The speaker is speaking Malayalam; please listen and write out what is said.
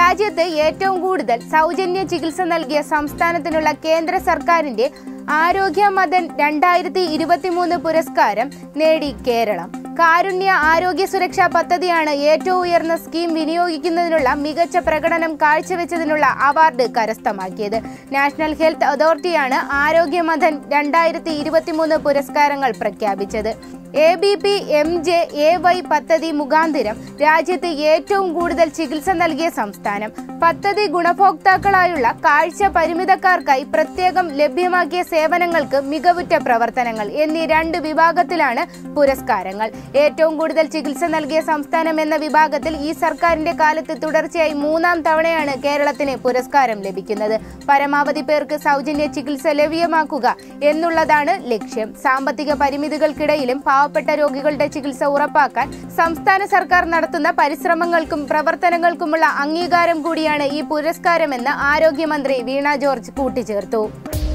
രാജ്യത്ത് ഏറ്റവും കൂടുതൽ സൗജന്യ ചികിത്സ നൽകിയ സംസ്ഥാനത്തിനുള്ള കേന്ദ്ര സർക്കാരിന്റെ ആരോഗ്യ മദൻ രണ്ടായിരത്തി ഇരുപത്തിമൂന്ന് പുരസ്കാരം നേടി കേരളം കാരുണ്യ ആരോഗ്യ സുരക്ഷാ പദ്ധതിയാണ് ഏറ്റവും ഉയർന്ന സ്കീം വിനിയോഗിക്കുന്നതിനുള്ള മികച്ച പ്രകടനം കാഴ്ചവെച്ചതിനുള്ള അവാർഡ് കരസ്ഥമാക്കിയത് നാഷണൽ ഹെൽത്ത് അതോറിറ്റിയാണ് ആരോഗ്യ മദൻ രണ്ടായിരത്തി ഇരുപത്തിമൂന്ന് പുരസ്കാരങ്ങൾ പ്രഖ്യാപിച്ചത് A B P M J A Y പദ്ധതി മുഖാന്തിരം രാജ്യത്ത് ഏറ്റവും കൂടുതൽ ചികിത്സ നൽകിയ സംസ്ഥാനം പദ്ധതി ഗുണഭോക്താക്കളായുള്ള കാഴ്ച പരിമിതക്കാർക്കായി പ്രത്യേകം ലഭ്യമാക്കിയ സേവനങ്ങൾക്ക് മികവുറ്റ പ്രവർത്തനങ്ങൾ എന്നീ രണ്ട് വിഭാഗത്തിലാണ് പുരസ്കാരങ്ങൾ ഏറ്റവും കൂടുതൽ ചികിത്സ നൽകിയ സംസ്ഥാനം എന്ന വിഭാഗത്തിൽ ഈ സർക്കാരിന്റെ കാലത്ത് തുടർച്ചയായി മൂന്നാം തവണയാണ് കേരളത്തിന് പുരസ്കാരം ലഭിക്കുന്നത് പരമാവധി പേർക്ക് സൗജന്യ ചികിത്സ ലഭ്യമാക്കുക എന്നുള്ളതാണ് ലക്ഷ്യം സാമ്പത്തിക പരിമിതികൾക്കിടയിലും പാവപ്പെട്ട രോഗികളുടെ ചികിത്സ ഉറപ്പാക്കാൻ സംസ്ഥാന സർക്കാർ നടത്തുന്ന പരിശ്രമങ്ങൾക്കും പ്രവർത്തനങ്ങൾക്കുമുള്ള അംഗീകാരം കൂടിയാണ് ഈ പുരസ്കാരമെന്ന് ആരോഗ്യമന്ത്രി വീണ ജോർജ് കൂട്ടിച്ചേർത്തു